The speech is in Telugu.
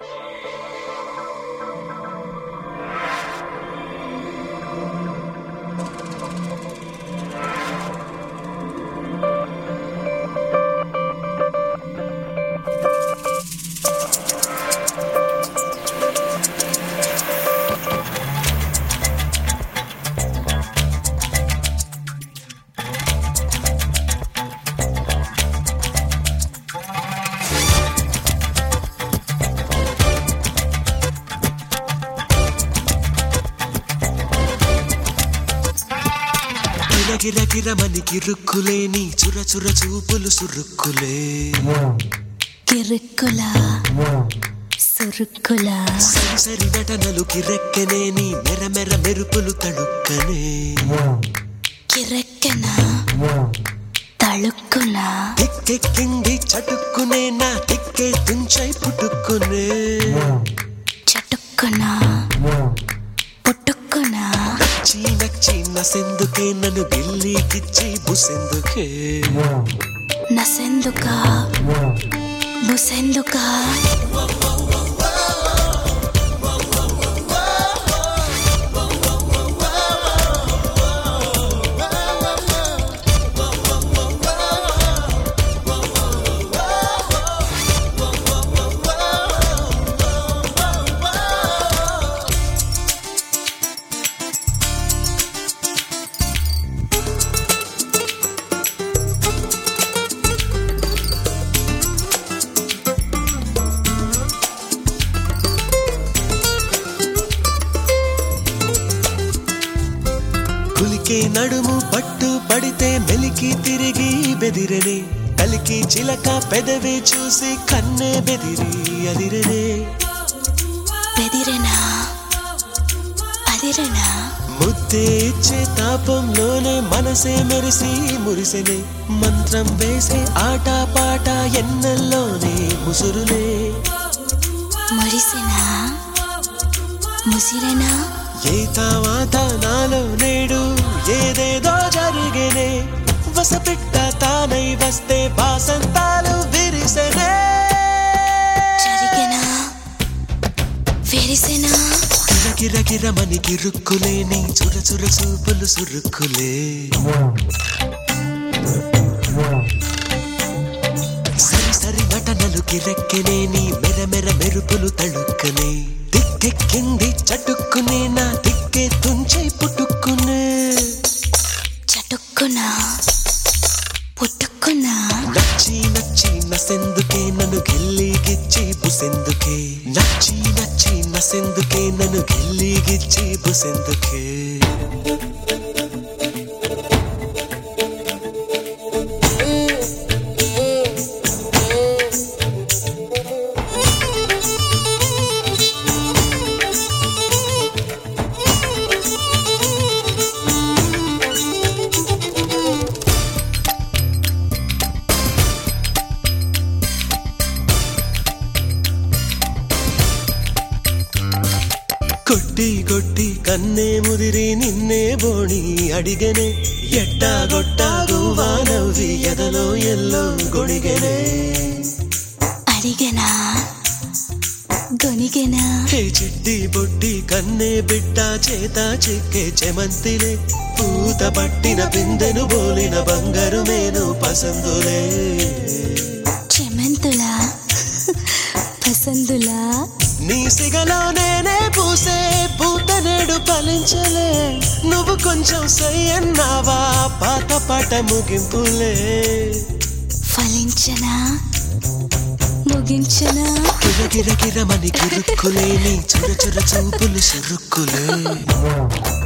గిరగిరగిరమని గిరుక్కులేని చుర చుర చూపులు సురుక్కులే కిరుక్కులా సురుక్కులా సరి సరి నటనలు కిరెక్కనేని మెర మెర మెరుపులు తడుక్కనే కిరెక్కన తళుక్కునా టిక్కెక్కింది చటుక్కునే నా టిక్కే తుంచై పుట్టుక్కునే చటుక్కునా పుట్టుక్కునా నచ్చి నచ్చి నసెందుకే నన్ను గిల్లీకిచ్చి బుసెందుకే నసెందుకా బుసెందుకా కులికే నడుము పట్టు పడితే మెలికి తిరిగి బెదిరనే కలికి చిలక పెదవి చూసి కన్నే బెదిరి అదిరనే బెదిరెనా అదిరెనా ముద్దే ఇచ్చే తాపంలోనే మనసే మెరిసి మురిసెనే మంత్రం వేసే ఆట పాట ఎన్నెల్లోనే ముసురులే మురిసెనా ముసిరెనా ఏ తావాత నాలో నేడు ఏదేదో జరిగేనే వసపిట్ట తానై వస్తే బాసంతాలు విరిసెనే జరిగెనా వెరిసెనా కిరకిరకిరమని కిరుక్కులేని చుర చుర చూపులు సురుక్కులే సరి సరి నటనలు కిరెక్కనేని మెర మెర మెరుపులు తళుక్కనే దిక్కెక్కింది చటుక్కునే నా దిక్కే తుంచై పుట్టుక్కునే చటుక్కునా పుట్టుక్కునా నచ్చి నచ్చి నసెందుకే నన్ను గిల్లి గిచ్చి బుసెందుకే నచ్చి నచ్చి నసెందుకే నన్ను గిల్లి గిచ్చి బుసెందుకే కొట్టి కొట్టి కన్నే ముదిరి నిన్నే బోణి అడిగనే ఎట్టా గొట్టా గువ్వా నవ్వి ఎదలో ఎల్లో గొడిగనే అడిగెనా గొనిగెనా హే చిట్టి బొట్టి కన్నే బిడ్డ చేత చిక్కే చెమంతిలే పూత పట్టిన పిందెను బోలిన బంగారు మేను పసందులే చెమెంతులా పసందులా నీ సిగలో నేనే పూసే పూత నేడు ఫలించలే నువ్వు కొంచెం సై అన్నావా పాత పాట ముగింపులే ఫలించనా ముగించనా గిరగిరగిరమని గిరుక్కులేని చుర చుర చూపులు సురుక్కులే